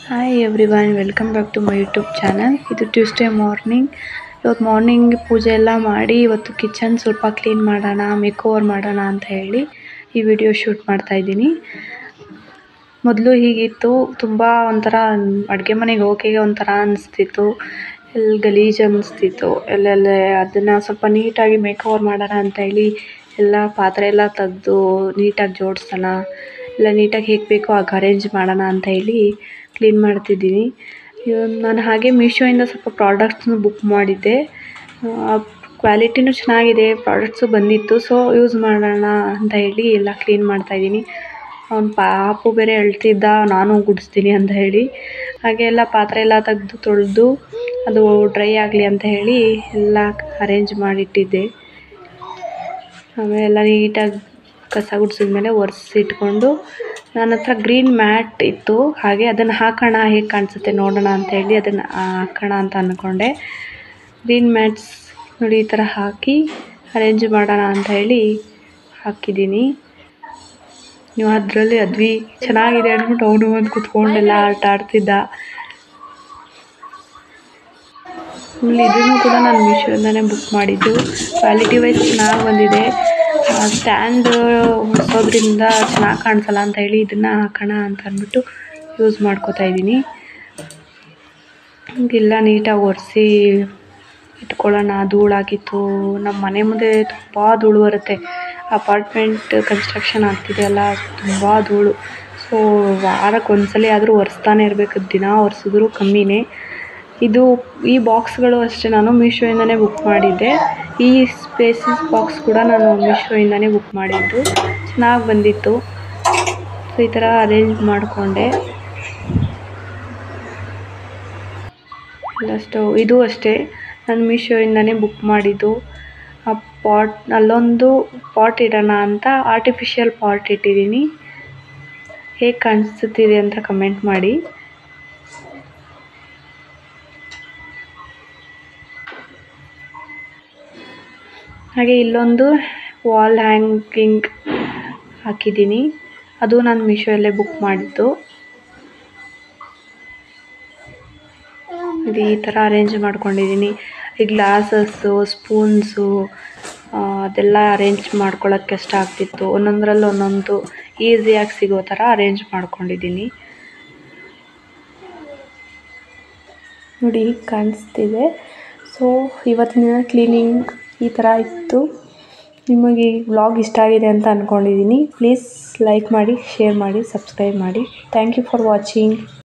hi everyone welcome back to my YouTube channel ಇದು Tuesday morning ಇವತ್ತು morning ಪೂಜೆ ಎಲ್ಲ ಮಾಡಿ ಇವತ್ತು ಕಿಚನ್ ಸ್ವಲ್ಪ ಕ್ಲೀನ್ ಮಾಡೋಣ ಮೇಕ್ ಓವರ್ ಮಾಡೋಣ ಅಂತ ಹೇಳಿ ಈ ವಿಡಿಯೋ ಶೂಟ್ ಮಾಡ್ತಾ ಇದ್ದೀನಿ ಮೊದಲು ಹೀಗಿತ್ತು ತುಂಬ ಒಂಥರ ಅಡುಗೆ ಮನೆಗೆ ಹೋಗೋಕೆ ಒಂಥರ ಅನಿಸ್ತಿತ್ತು ಎಲ್ಲಿ ಗಲೀಜು ಅನ್ನಿಸ್ತಿತ್ತು ಎಲ್ಲೆಲ್ಲೇ ಅದನ್ನು ಸ್ವಲ್ಪ ನೀಟಾಗಿ ಮೇಕ್ ಓವರ್ ಮಾಡೋಣ ಅಂತ ಹೇಳಿ ಎಲ್ಲ ಪಾತ್ರೆ ಎಲ್ಲ ತೆಗ್ದು ನೀಟಾಗಿ ಜೋಡಿಸೋಣ ಎಲ್ಲ ನೀಟಾಗಿ ಹೇಗೆ ಬೇಕೋ ಹಾಗೆ ಅರೇಂಜ್ ಮಾಡೋಣ ಅಂತ ಹೇಳಿ ಕ್ಲೀನ್ ಮಾಡ್ತಿದ್ದೀನಿ ನಾನು ಹಾಗೆ ಮೀಶೋಯಿಂದ ಸ್ವಲ್ಪ ಪ್ರಾಡಕ್ಟ್ಸ್ನು ಬುಕ್ ಮಾಡಿದ್ದೆ ಕ್ವಾಲಿಟಿನೂ ಚೆನ್ನಾಗಿದೆ ಪ್ರಾಡಕ್ಟ್ಸು ಬಂದಿತ್ತು ಸೊ ಯೂಸ್ ಮಾಡೋಣ ಅಂತ ಹೇಳಿ ಎಲ್ಲ ಕ್ಲೀನ್ ಮಾಡ್ತಾಯಿದ್ದೀನಿ ಅವ್ನು ಪಾಪು ಬೇರೆ ಅಳ್ತಿದ್ದ ನಾನು ಗುಡಿಸ್ತೀನಿ ಅಂತ ಹೇಳಿ ಹಾಗೆ ಎಲ್ಲ ಪಾತ್ರೆ ಎಲ್ಲ ತೆಗ್ದು ತೊಳೆದು ಅದು ಡ್ರೈ ಆಗಲಿ ಅಂತ ಹೇಳಿ ಎಲ್ಲ ಅರೇಂಜ್ ಮಾಡಿಟ್ಟಿದ್ದೆ ಆಮೇಲೆ ಎಲ್ಲ ನೀಟಾಗಿ ಕಸ ಗುಡಿಸಿದ್ಮೇಲೆ ಒರೆಸಿಟ್ಕೊಂಡು ನನ್ನ ಹತ್ರ ಗ್ರೀನ್ ಮ್ಯಾಟ್ ಇತ್ತು ಹಾಗೆ ಅದನ್ನು ಹಾಕೋಣ ಹೇಗೆ ಕಾಣಿಸುತ್ತೆ ನೋಡೋಣ ಅಂತ ಹೇಳಿ ಅದನ್ನು ಹಾಕೋಣ ಅಂತ ಅಂದ್ಕೊಂಡೆ ಗ್ರೀನ್ ಮ್ಯಾಟ್ಸ್ ನೋಡಿ ಈ ಥರ ಹಾಕಿ ಅರೇಂಜ್ ಮಾಡೋಣ ಅಂತ ಹೇಳಿ ಹಾಕಿದ್ದೀನಿ ನೀವು ಅದರಲ್ಲಿ ಅದ್ವಿ ಚೆನ್ನಾಗಿದೆ ಅಂದ್ಬಿಟ್ಟು ಅವನು ಒಂದು ಕುತ್ಕೊಂಡೆಲ್ಲ ಆಟ ಆಡ್ತಿದ್ದ ಆಮೇಲೆ ಇದನ್ನು ಕೂಡ ನಾನು ಮೀಶೋಯಿಂದನೇ ಬುಕ್ ಮಾಡಿದ್ದು ಕ್ವಾಲಿಟಿ ವೈಸ್ ಚೆನ್ನಾಗಿ ಬಂದಿದೆ ಸ್ಟ್ಯಾಂಡ್ ಹೊಡ್ಸೋದ್ರಿಂದ ಚೆನ್ನಾಗಿ ಕಾಣಿಸಲ್ಲ ಅಂತ ಹೇಳಿ ಇದನ್ನು ಹಾಕೋಣ ಅಂತ ಅಂದ್ಬಿಟ್ಟು ಯೂಸ್ ಮಾಡ್ಕೋತಾ ಇದ್ದೀನಿ ಎಲ್ಲ ನೀಟಾಗಿ ಒರೆಸಿ ಇಟ್ಕೊಳ್ಳೋಣ ಧೂಳಾಗಿತ್ತು ನಮ್ಮ ಮನೆ ಮುಂದೆ ತುಂಬ ಧೂಳು ಬರುತ್ತೆ ಅಪಾರ್ಟ್ಮೆಂಟ್ ಕನ್ಸ್ಟ್ರಕ್ಷನ್ ಆಗ್ತಿದೆಯಲ್ಲ ತುಂಬ ಧೂಳು ಸೊ ವಾರಕ್ಕೆ ಒಂದ್ಸಲ ಆದರೂ ಒರೆಸ್ತಾನೆ ಇರಬೇಕು ದಿನ ಒರೆಸಿದ್ರು ಕಮ್ಮಿನೇ ಇದು ಈ ಬಾಕ್ಸ್ಗಳು ಅಷ್ಟೇ ನಾನು ಮೀಶೋಯಿಂದನೇ ಬುಕ್ ಮಾಡಿದ್ದೆ ಈ ಸ್ಪೇಸಸ್ ಬಾಕ್ಸ್ ಕೂಡ ನಾನು ಮೀಶೋಯಿಂದನೇ ಬುಕ್ ಮಾಡಿದ್ದು ಚೆನ್ನಾಗಿ ಬಂದಿತ್ತು ಸೊ ಈ ಥರ ಅರೇಂಜ್ ಮಾಡಿಕೊಂಡೆ ಎಲ್ಲ ಸ್ಟವ್ ಇದು ಅಷ್ಟೇ ನಾನು ಮೀಶೋಯಿಂದನೇ ಬುಕ್ ಮಾಡಿದ್ದು ಆ ಪಾಟ್ ಅಲ್ಲೊಂದು ಪಾಟ್ ಇಡೋಣ ಅಂತ ಆರ್ಟಿಫಿಷಿಯಲ್ ಪಾಟ್ ಇಟ್ಟಿದ್ದೀನಿ ಹೇಗೆ ಕಾಣಿಸುತ್ತಿದೆ ಅಂತ ಕಮೆಂಟ್ ಮಾಡಿ ಹಾಗೆ ಇಲ್ಲೊಂದು ವಾಲ್ ಹ್ಯಾಂಗಿಂಗ್ ಹಾಕಿದ್ದೀನಿ ಅದು ನಾನು ಮೀಶೋಯಲ್ಲೇ ಬುಕ್ ಮಾಡಿದ್ದು ಇದು ಈ ಥರ ಅರೇಂಜ್ ಮಾಡ್ಕೊಂಡಿದ್ದೀನಿ ಈ ಗ್ಲಾಸಸ್ಸು ಸ್ಪೂನ್ಸು ಅದೆಲ್ಲ ಅರೇಂಜ್ ಮಾಡ್ಕೊಳ್ಳೋಕ್ಕೆ ಕಷ್ಟ ಆಗ್ತಿತ್ತು ಒಂದೊಂದರಲ್ಲಿ ಒಂದೊಂದು ಈಸಿಯಾಗಿ ಸಿಗೋ ಥರ ಅರೇಂಜ್ ಮಾಡ್ಕೊಂಡಿದ್ದೀನಿ ನೋಡಿ ಹೀಗೆ ಕಾಣಿಸ್ತಿದೆ ಸೊ ಇವತ್ತಿನ ಕ್ಲೀನಿಂಗ್ ಈ ಥರ ಇತ್ತು ನಿಮಗೆ ಈ ವ್ಲಾಗ್ ಇಷ್ಟ ಆಗಿದೆ ಅಂತ ಅಂದ್ಕೊಂಡಿದ್ದೀನಿ ಪ್ಲೀಸ್ ಲೈಕ್ ಮಾಡಿ ಶೇರ್ ಮಾಡಿ ಸಬ್ಸ್ಕ್ರೈಬ್ ಮಾಡಿ ಥ್ಯಾಂಕ್ ಯು ಫಾರ್ ವಾಚಿಂಗ್